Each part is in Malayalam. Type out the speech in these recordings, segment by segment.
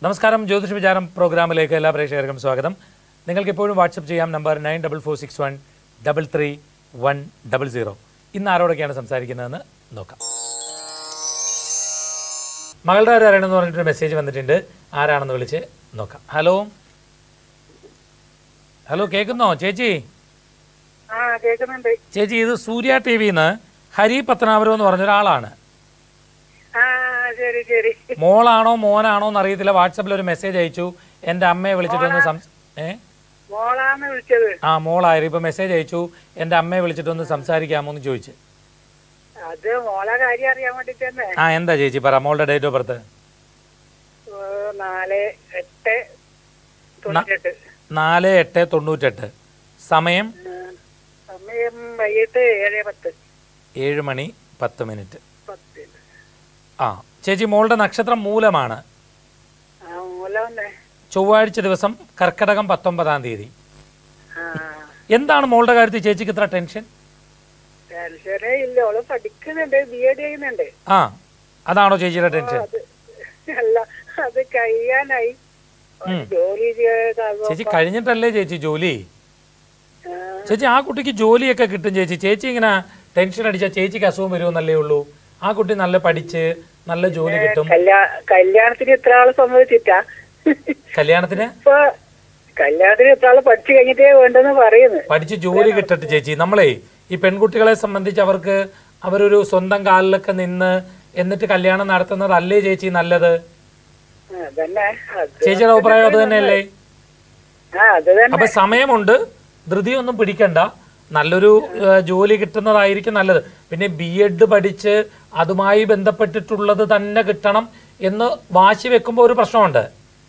നമസ്കാരം ജ്യോതിഷ വിചാരം പ്രോഗ്രാമിലേക്ക് എല്ലാ പ്രേക്ഷകർക്കും സ്വാഗതം നിങ്ങൾക്ക് എപ്പോഴും വാട്സപ്പ് ചെയ്യാം number nine double four six one double three one double zero ഇന്ന് ആരോടൊക്കെയാണ് സംസാരിക്കുന്നതെന്ന് നോക്കാം മകളുടെ ആരും അറിയണമെന്ന് പറഞ്ഞിട്ടൊരു മെസ്സേജ് വന്നിട്ടുണ്ട് ആരാണെന്ന് വിളിച്ച് നോക്കാം ഹലോ ഹലോ കേൾക്കുന്നോ ചേച്ചി ആ കേൾക്കുന്നുണ്ട് ചേച്ചി ഇത് സൂര്യ ടി വിന്ന് ഹരി പത്തനാപുരം എന്ന് പറഞ്ഞ ഒരാളാണ് ആ ശരി ശരി മോളാണോ മോനാണോ എന്ന് അറിയത്തില്ല വാട്സപ്പിൽ ഒരു മെസ്സേജ് അയച്ചു എൻ്റെ അമ്മയെ വിളിച്ചിട്ടൊന്ന് സംസ് ഏ മോളാന്ന് വിളിച്ചത് ആ മോളായിരുന്നു ഇപ്പൊ മെസ്സേജ് അയച്ചു എൻ്റെ അമ്മയെ വിളിച്ചിട്ടൊന്ന് സംസാരിക്കാമോ എന്ന് ചോദിച്ചു അത് മോളെ കാര്യം അറിയാൻ വേണ്ടി തന്നെ ആ എന്താ ചേച്ചി പറ മോളുടെ ഡേറ്റ് ഓഫ് ബർത്ത് ഏ, നാല് എട്ട് തൊണ്ണൂറ്റെട്ട് നാല് എട്ട് തൊണ്ണൂറ്റെട്ട് സമയം ഉം, സമയം വൈകിട്ട് ഏഴ് പത്ത് ഏഴ് മണി പത്ത് മിനിറ്റ് പത്ത് ആ ചേച്ചി മോളുടെ നക്ഷത്രം മൂലമാണ് ആ മൂല വന്നേ ചൊവ്വാഴ്ച ദിവസം കർക്കടകം പത്തൊമ്പതാം തീയതി ആ എന്താണ് മോളുടെ കാര്യത്തിൽ ചേച്ചിക്ക് ഇത്ര ടെൻഷൻ ടെൻഷനേ ഇല്ല ഓള് പഠിക്കുന്നുണ്ട് ബി എഡ് ചെയ്യുന്നുണ്ട് ആ അതാണോ ചേച്ചിയുടെ ടെൻഷൻ അത് അല്ല അത് കഴിയാനായി ഒരു ജോലി ചെയ്താകുമ്പോ ചേച്ചി കഴിഞ്ഞിട്ടല്ലേ ചേച്ചി ജോലി ആ, ചേച്ചി ആ കുട്ടിക്ക് ജോലിയൊക്കെ കിട്ടും ചേച്ചി ചേച്ചി ഇങ്ങനെ ടെൻഷൻ അടിച്ചാൽ ചേച്ചിക്ക് അസുഖം വരുമെന്നല്ലേ ഉള്ളൂ ആ കുട്ടി നല്ല പഠിച്ച് നല്ല ജോലി കിട്ടും കല്യാ- കല്യാണത്തിന് ഇത്ര ആള് സമ്മതിച്ചിട്ടാ കല്യാണത്തിന് ഇപ്പൊ കല്യാണത്തിന് ഇത്ര ആള് പഠിച്ചു കഴിഞ്ഞിട്ടേ വേണ്ടെന്ന് പറയുന്നു പഠിച്ച് ജോലി കിട്ടട്ടെ ചേച്ചി നമ്മളെ ഈ പെൺകുട്ടികളെ സംബന്ധിച്ച് അവർക്ക് അവരൊരു സ്വന്തം കാലിലൊക്കെ നിന്ന് എന്നിട്ട് കല്യാണം നടത്തുന്നതല്ലേ ചേച്ചി നല്ലത് അതന്നെ അത് ചേച്ചിയുടെ അഭിപ്രായം അത് തന്നെയല്ലേ ആ അത് തന്നെ അപ്പൊ സമയമുണ്ട് ധൃതിയൊന്നും പിടിക്കണ്ട നല്ലൊരു ഏഹ്, ജോലി കിട്ടുന്നതായിരിക്കും നല്ലത് പിന്നെ ബി എഡ് പഠിച്ച് അതുമായി ബന്ധപ്പെട്ടിട്ടുള്ളത് തന്നെ കിട്ടണം എന്ന് വാശി വെക്കുമ്പോൾ ഒരു പ്രശ്നമുണ്ട്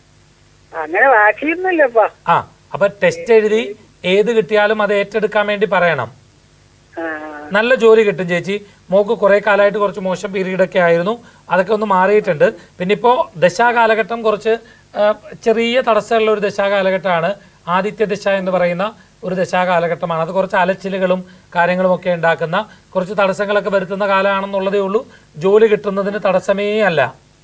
അങ്ങനെ വാശിയൊന്നുമില്ലപ്പാ ആ അപ്പൊ ടെസ്റ്റ് എഴുതി ഏത് കിട്ടിയാലും അത് ഏറ്റെടുക്കാൻ വേണ്ടി പറയണം ആ, നല്ല ജോലി കിട്ടും ചേച്ചി മോക്ക് കുറെ കാലമായിട്ട് കുറച്ച് മോശം പീരീഡ് ഒക്കെ ആയിരുന്നു അതൊക്കെ ഒന്ന് മാറിയിട്ടുണ്ട് പിന്നെ ഇപ്പോൾ ദശാകാലഘട്ടം കുറച്ച് ആ, ചെറിയ തടസ്സമുള്ള ഒരു ദശാകാലഘട്ടമാണ് ആദിത്യ ദശ എന്ന് പറയുന്ന ഒരു ദശാകാലഘട്ടമാണ് അത് കുറച്ച് അലച്ചിലുകളും കാര്യങ്ങളും ഒക്കെ ഉണ്ടാക്കുന്ന കുറച്ച് തടസ്സങ്ങളൊക്കെ വരുത്തുന്ന കാലമാണെന്നുള്ളതേ ഉള്ളൂ ജോലി കിട്ടുന്നതിന് തടസ്സമേ അല്ല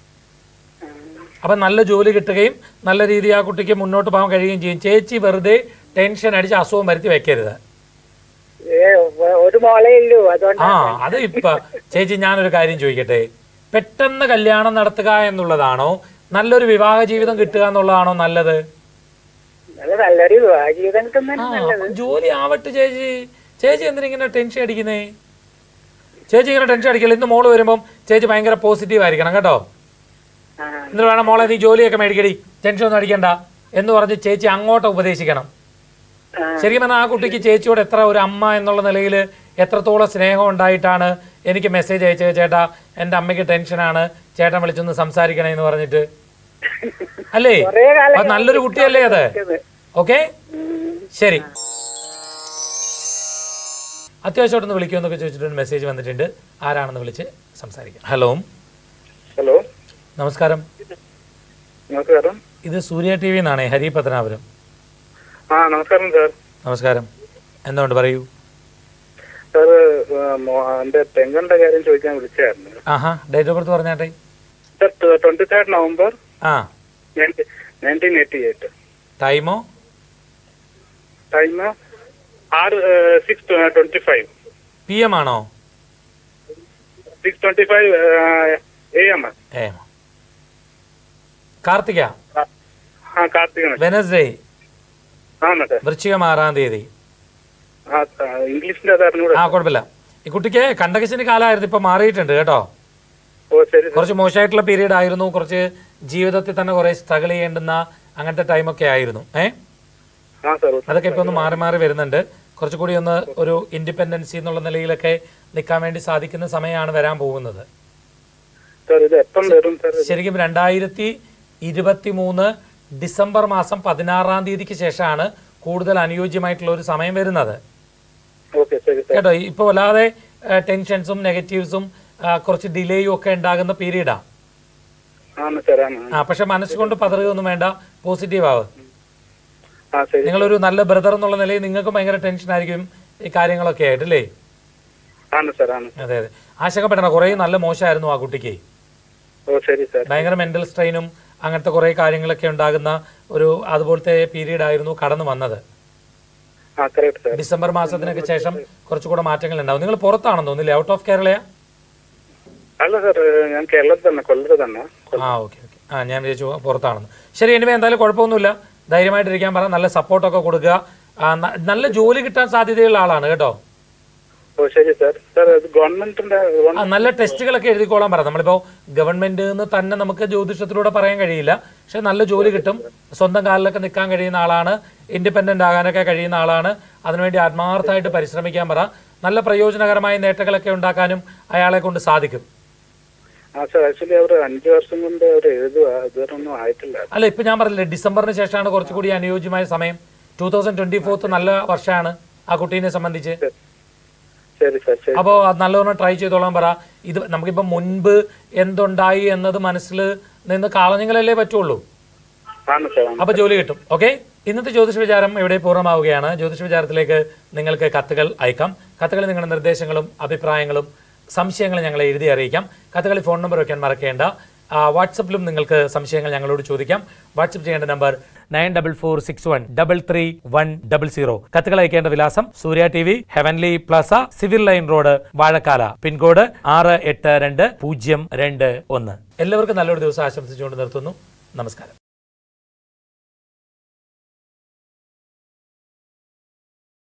അപ്പം നല്ല ജോലി കിട്ടുകയും നല്ല രീതിയിൽ ആ കുട്ടിക്ക് മുന്നോട്ട് പോകാൻ കഴിയുകയും ചെയ്യും ചേച്ചി വെറുതെ ടെൻഷൻ അടിച്ച് അസുഖം വരുത്തി വെക്കരുത് ഏ, ഒരു മോളേ ഉള്ളൂ അതുകൊണ്ട് ആ അത് ഇപ്പൊ ചേച്ചി ഞാനൊരു കാര്യം ചോദിക്കട്ടെ പെട്ടെന്ന് കല്യാണം നടത്തുക എന്നുള്ളതാണോ നല്ലൊരു വിവാഹ ജീവിതം കിട്ടുക എന്നുള്ളതാണോ നല്ലത് അത് നല്ലൊരു വിവാഹ ജീവിതം കിട്ടുന്നതന്നെ ആ, നല്ലത് അപ്പൊ ജോലി ആവട്ടെ ചേച്ചി ചേച്ചി എന്തിനാ ഇങ്ങനെ ടെൻഷൻ അടിക്കുന്നേ ചേച്ചി ഇങ്ങനെ ടെൻഷൻ അടിക്കില്ല ഇന്ന് മോള് വരുമ്പം ചേച്ചി ഭയങ്കര പോസിറ്റീവ് ആയിരിക്കണം കേട്ടോ ആ എന്നിട്ട് വേണം മോളെ നീ ജോലിയൊക്കെ മേടിക്കടി ടെൻഷൻ ഒന്നും അടിക്കണ്ട എന്ന് പറഞ്ഞ് ചേച്ചി അങ്ങോട്ട് ഉപദേശിക്കണം ആ. ശരിക്കും പറഞ്ഞാൽ ആ കുട്ടിക്ക് ചേച്ചിയോട് എത്ര ഒരു അമ്മ എന്നുള്ള നിലയിൽ എത്രത്തോളം സ്നേഹം ഉണ്ടായിട്ടാണ് എനിക്ക് മെസ്സേജ് അയച്ചത് ചേട്ടാ എൻ്റെ അമ്മയ്ക്ക് ടെൻഷനാണ് ചേട്ടൻ വിളിച്ചൊന്ന് സംസാരിക്കണേ എന്ന് പറഞ്ഞിട്ട് അല്ലേ കുറേ കാലം അത് നല്ലൊരു കുട്ടിയല്ലേ അത് ഇത്. ഓക്കെ ഉം. ശരി അത്യാവശ്യമായിട്ടൊന്ന് വിളിക്കുമെന്നൊക്കെ ചോദിച്ചിട്ട് മെസ്സേജ് വന്നിട്ടുണ്ട് ആരാണെന്ന് വിളിച്ച് സംസാരിക്കാം ഹലോ ഹലോ നമസ്കാരം നമസ്കാരം ഇത് സൂര്യ ടി വി എന്നാണ് ഹരി പത്തനാപുരം ആ നമസ്കാരം സാർ നമസ്കാരം എന്തുകൊണ്ട് പറയൂ സാർ എന്റെ പെങ്ങളുടെ കാര്യം ചോദിക്കാൻ വിളിച്ചായിരുന്നു ആഹാ ഡേറ്റ് ഓഫ് ബർത്ത് പറഞ്ഞാട്ടെ സാർ ട്വന്റി തേർഡ് നവംബർ ആ നയൻറ്റീൻ എയ്റ്റി എയ്റ്റ് ടൈമോ ടൈം ആറ് six twenty five P M ആണോ six twenty five A M ഏ കാർത്തിക ആ കാർത്തികൻ വെനസ്ഡേ ആണോ സാർ വൃശ്ചികം ആറാം തീയതി ആ ആ, ഇംഗ്ലീഷിന്റെ അത് അറിഞ്ഞൂടെ ആ കുഴപ്പമില്ല ഈ കുട്ടിക്ക് കണ്ടകശിന് കാലമായിരുന്നു ഇപ്പൊ മാറിയിട്ടുണ്ട് കേട്ടോ ഓ ശരി സാർ കുറച്ച് മോശമായിട്ടുള്ള പീരീഡ് ആയിരുന്നു കുറച്ച് ജീവിതത്തിൽ തന്നെ കുറെ സ്ട്രഗിൾ ചെയ്യേണ്ടുന്ന അങ്ങനത്തെ ടൈമൊക്കെ ആയിരുന്നു ഏ ആ സാർ അതൊക്കെ ഇപ്പൊ ഒന്ന് മാറി മാറി വരുന്നുണ്ട് കുറച്ചുകൂടി ഒന്ന് ഒരു ഇൻഡിപെൻഡൻസി എന്നുള്ള നിലയിലൊക്കെ നിൽക്കാൻ വേണ്ടി സാധിക്കുന്ന സമയമാണ് വരാൻ പോകുന്നത് സാർ ഇത് എപ്പം വരും സാർ ശരിക്കും രണ്ടായിരത്തി ഇരുപത്തി മൂന്ന് ഡിസംബർ മാസം പതിനാറാം തീയതിക്ക് ശേഷമാണ് കൂടുതൽ അനുയോജ്യമായിട്ടുള്ള ഒരു സമയം വരുന്നത് ഓക്കെ ശരി സാർ കേട്ടോ ഇപ്പോൾ വല്ലാതെ ടെൻഷൻസും നെഗറ്റീവ്സും കുറച്ച് ഡിലേയും ഒക്കെ ഉണ്ടാകുന്ന പീരീഡാണ് ആണ് സാർ ആണ് ആ പക്ഷെ മനസ്സുകൊണ്ട് പതറുകയൊന്നും വേണ്ട പോസിറ്റീവ് ആവ് ആ ശരി നിങ്ങളൊരു നല്ല ബ്രദർ എന്നുള്ള നിലയിൽ നിങ്ങൾക്ക് ഭയങ്കര ടെൻഷൻ ആയിരിക്കും ഈ കാര്യങ്ങളൊക്കെ ആയിട്ടല്ലേ ആണ് സാർ ആണ് അതെ അതെ ആശങ്കപ്പെടണം കുറേ നല്ല മോശമായിരുന്നു ആ കുട്ടിക്ക് ഓ ശരി സാർ ഭയങ്കര മെന്റൽ സ്ട്രെയിനും അങ്ങനത്തെ കുറേ കാര്യങ്ങളൊക്കെ ഉണ്ടാകുന്ന ഒരു അതുപോലത്തെ പീരീഡ് ആയിരുന്നു കടന്നു വന്നത് ആ കറക്റ്റ് സാർ ഡിസംബർ മാസത്തിനൊക്കെ ശേഷം കുറച്ചുകൂടെ മാറ്റങ്ങൾ ഉണ്ടാവും നിങ്ങൾ പുറത്താണെന്ന് തോന്നുന്നില്ലേ ഔട്ട് ഓഫ് കേരളയാ അല്ല സാർ ഞാൻ കേരളത്തിൽ തന്നെ കൊല്ലത്ത് തന്നെ ആ ഓക്കെ ഓക്കെ ആ ഞാൻ വിചാരിച്ചു പുറത്താണെന്ന് ശരി എനിവേ എന്തായാലും കുഴപ്പമൊന്നുമില്ല ധൈര്യമായിട്ടിരിക്കാൻ പറ നല്ല സപ്പോർട്ടൊക്കെ കൊടുക്കുക ആ, ന- നല്ല ജോലി കിട്ടാൻ സാധ്യതയുള്ള ആളാണ് കേട്ടോ ഓ ശരി സാർ സാർ ഇത് ഗവൺമെന്റിന്റെ ആ, നല്ല ടെസ്റ്റുകളൊക്കെ എഴുതിക്കോളാൻ പറ നമ്മളിപ്പോൾ ഗവൺമെന്റ് എന്ന് തന്നെ നമുക്ക് ജ്യോതിഷത്തിലൂടെ പറയാൻ കഴിയില്ല പക്ഷെ നല്ല ജോലി കിട്ടും സ്വന്തം കാലിലൊക്കെ നിൽക്കാൻ കഴിയുന്ന ആളാണ് ഇൻഡിപെൻഡന്റ് ആകാനൊക്കെ കഴിയുന്ന ആളാണ് അതിനുവേണ്ടി ആത്മാർത്ഥമായിട്ട് പരിശ്രമിക്കാൻ പറ നല്ല പ്രയോജനകരമായ നേട്ടങ്ങളൊക്കെ ഉണ്ടാക്കാനും അയാളെ കൊണ്ട് സാധിക്കും ആ സാർ ആക്ച്വലി അവർ അഞ്ചു വർഷം കൊണ്ട് അവർ എഴുതുക ഇതുവരെ ഒന്നും ആയിട്ടില്ല അല്ല ഇപ്പൊ ഞാൻ പറഞ്ഞില്ലേ ഡിസംബറിന് ശേഷമാണ് കുറച്ചുകൂടി അനുയോജ്യമായ സമയം ടൂ തൗസൻഡ് ട്വന്റി ഫോർത്ത് നല്ല വർഷമാണ് ആ കുട്ടീനെ സംബന്ധിച്ച് ശരി സാർ ശരി അപ്പോൾ അത് നല്ലവണ്ണം ട്രൈ ചെയ്തോളാൻ പറ ഇത് നമുക്കിപ്പോൾ മുൻപ് എന്തുണ്ടായി എന്നത് മനസ്സിൽ നിന്ന് കളഞ്ഞെങ്കിലല്ലേ പറ്റുള്ളൂ ആണ് സാർ ആണ് അപ്പോൾ ജോലി കിട്ടും ഓക്കെ ഇന്നത്തെ ജ്യോതിഷ വിചാരം ഇവിടെ പൂർണ്ണമാവുകയാണ് ജ്യോതിഷ വിചാരത്തിലേക്ക് നിങ്ങൾക്ക് കത്തുകൾ അയക്കാം കത്തുകളിൽ നിങ്ങളുടെ നിർദ്ദേശങ്ങളും അഭിപ്രായങ്ങളും സംശയങ്ങളും ഞങ്ങളെ എഴുതി അറിയിക്കാം കത്തുകളിൽ ഫോൺ നമ്പർ വയ്ക്കാൻ മറക്കേണ്ട ആ, വാട്സപ്പിലും നിങ്ങൾക്ക് സംശയങ്ങൾ ഞങ്ങളോട് ചോദിക്കാം വാട്സപ്പ് ചെയ്യേണ്ട number nine double four six one double three one double zero കത്തുകൾ അയക്കേണ്ട വിലാസം Surya T V Heavenly Plaza Civil Line Road Vazhakkala pin code ആറ് എട്ട് രണ്ട് പൂജ്യം രണ്ട് ഒന്ന് എല്ലാവർക്കും നല്ലൊരു ദിവസം ആശംസിച്ചുകൊണ്ട് നിർത്തുന്നു നമസ്കാരം